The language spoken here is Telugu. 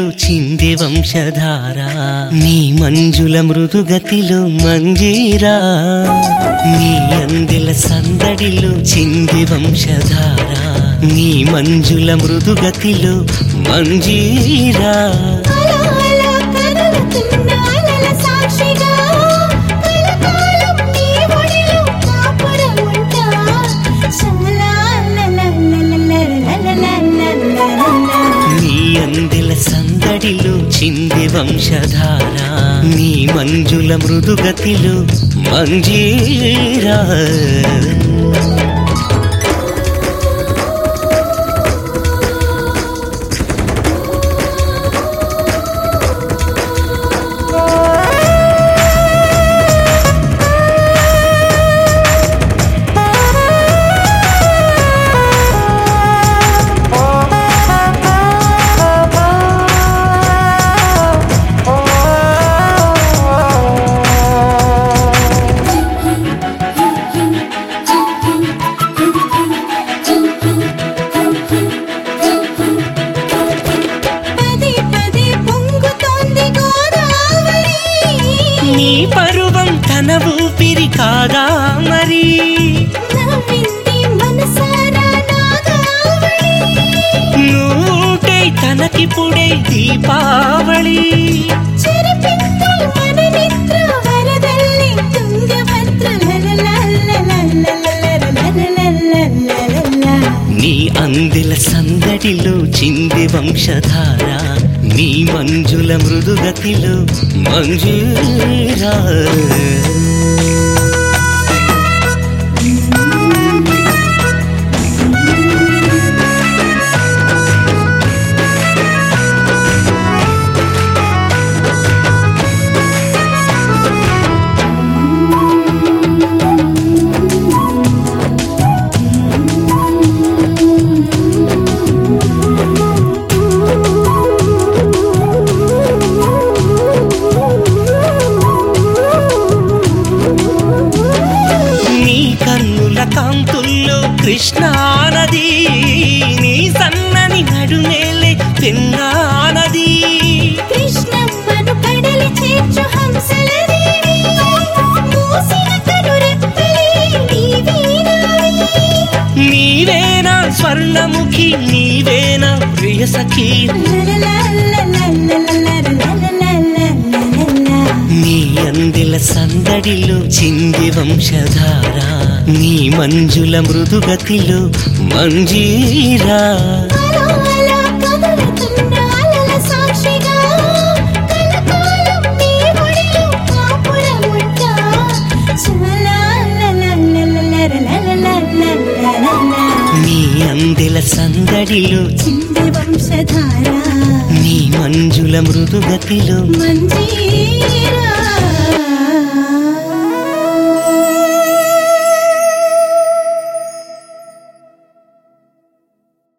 చింది వంశధార నీ మంజుల మృదుగతిలో మంజీరా నీ అందెల సందడిలో చింది వంశధార నీ మంజుల మృదుగతిలో మంజీరా అలా అలా కదులుతున్న అలల సాక్షిగా కలకాలం నీ ఒడిలో కాపురం ఉంటా చాలా లలలలలలలలలలలలలలల. నీ అందెల సందడిలో చింది వంశధార నీ మంజుల మృదుగతిలో మంజీరా పదే పదే పొంగుతోంది గోదావరి నీ పరువం తన ఊపిరి కాదా మరి నవ్వింది మనసారా నాగావళి నూటై తనకిపుడే దీపావళి చెరిపింది మన నిద్ర వరదల్లి తుంగభద్ర లలలలలలలలలలలలలలలల. నీ అందెల సందడిలో చింది వంశధార నీ మంజుల మృదుగతిలో మంజూరా నీ కన్నుల కాంతుల్లో కృష్ణానది నీ సన్నని నడుమేలే పెన్నానది కృష్ణమ్మను కడలి చేర్చు హంసలదేవి మూసిన కనురెప్పలే నీవేనావి నీవేనా స్వర్ణముఖి నీవేనా ప్రియ సఖీ నీ అందెల సందడిలో చింది వంశధార నీ మంజుల మృదుగతిలో మంజీరా నీ అందెల సందడిలో వంశధార నీ మంజుల మృదుగతిలో మంజీ